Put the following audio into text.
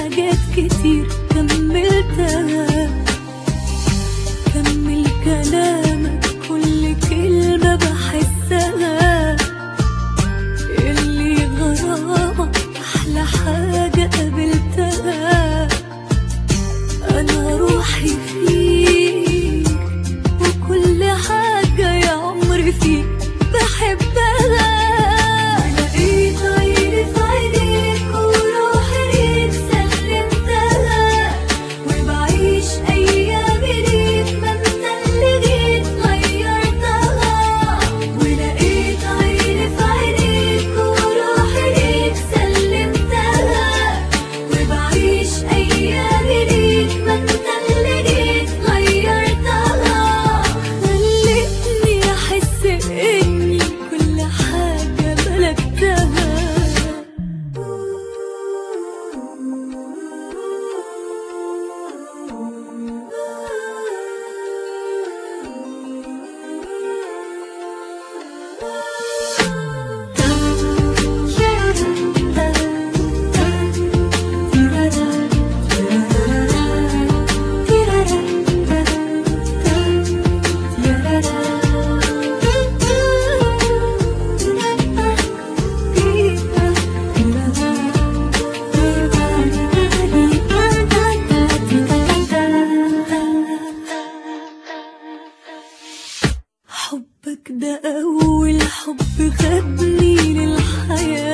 حاجات كتير كملتها كمل كلامك كل كلمة بحسها اللي غرامك أحلى حاجة قابلتها أنا روحي فيك وكل حاجة يا عمري فيك بحبها لقيت عيني في عينيك وروحي ليك سلمتها وبعيش أيامي ليك ما انت اللي جيت غيرتها ولقيت عيني في عينيك وروحي ليك سلمتها وبعيش أيامي ليك ما انت اللي جيت غيرتها خلتني أحس إني كل حاجة ملكتها حبك ده أول حب خدني للحياة